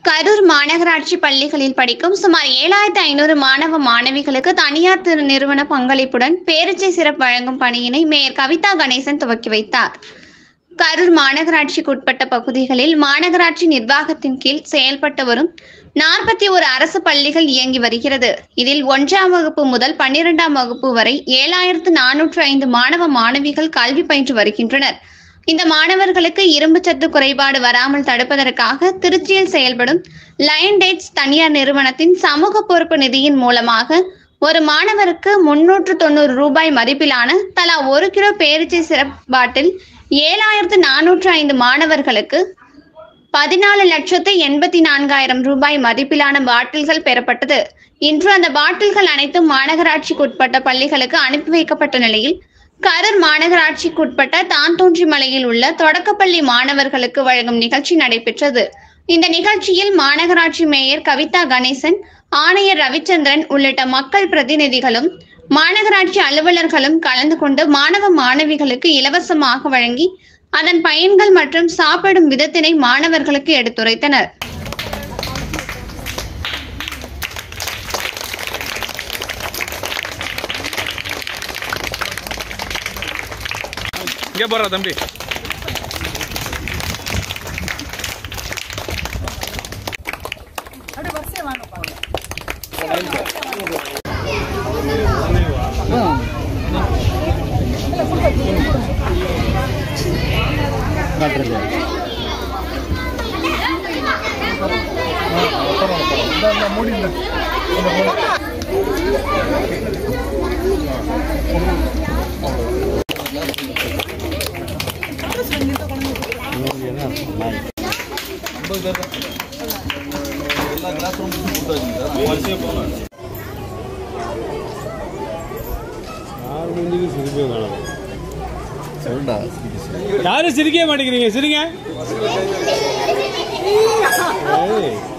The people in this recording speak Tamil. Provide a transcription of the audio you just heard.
கரூர் மாநகராட்சி பள்ளிகளில் படிக்கும் சுமார் ஏழாயிரத்து ஐநூறு மாணவ மாணவிகளுக்கு தனியார் திரு நிறுவன பங்களிப்புடன் பேரீச்சை சிறப்பு வழங்கும் பணியினை மேயர் கவிதா கணேசன் துவக்கி வைத்தார் கரூர் மாநகராட்சிக்கு உட்பட்ட பகுதிகளில் மாநகராட்சி நிர்வாகத்தின் கீழ் செயல்பட்டு வரும் நாற்பத்தி ஒரு அரசு பள்ளிகள் இயங்கி வருகிறது இதில் ஒன்றாம் வகுப்பு முதல் பன்னிரெண்டாம் வகுப்பு வரை ஏழாயிரத்து நானூற்று ஐந்து மாணவ மாணவிகள் கல்வி பயின்று வருகின்றனர் இந்த மாணவர்களுக்கு இரும்பு சத்து குறைபாடு வராமல் தடுப்பதற்காக திருச்சியில் செயல்படும் லயன் டேட்ஸ் தனியார் நிறுவனத்தின் சமூக பொறுப்பு நிதியின் மூலமாக ஒரு மாணவருக்கு முன்னூற்று தொண்ணூறு ரூபாய் மதிப்பிலான தலா ஒரு கிலோ பேரிச்சை சிறப்பு பாட்டில் ஏழாயிரத்து நானூற்று ஐந்து மாணவர்களுக்கு பதினாலு லட்சத்து எண்பத்தி நான்காயிரம் ரூபாய் மதிப்பிலான பாட்டில்கள் பெறப்பட்டது இன்று அந்த பாட்டில்கள் அனைத்தும் மாநகராட்சிக்கு உட்பட்ட பள்ளிகளுக்கு அனுப்பி வைக்கப்பட்ட நிலையில் கரூர் மாநகராட்சிக்கு உட்பட்ட தான்தோன்றி மலையில் உள்ள தொடக்கப்பள்ளி மாணவர்களுக்கு வழங்கும் நிகழ்ச்சி நடைபெற்றது இந்த நிகழ்ச்சியில் மாநகராட்சி மேயர் கவிதா கணேசன் ஆணையர் ரவிச்சந்திரன் உள்ளிட்ட மக்கள் பிரதிநிதிகளும் மாநகராட்சி அலுவலர்களும் கலந்து கொண்டு மாணவ மாணவிகளுக்கு இலவசமாக வழங்கி அதன் பயன்கள் மற்றும் சாப்பிடும் விதத்தினை மாணவர்களுக்கு எடுத்துரைத்தனர் இங்கே போடுறா தம்பி சொல்லுடா யாரும் சிரிக்கவே மாட்டேங்கிறீங்க சிரிங்க ஏய்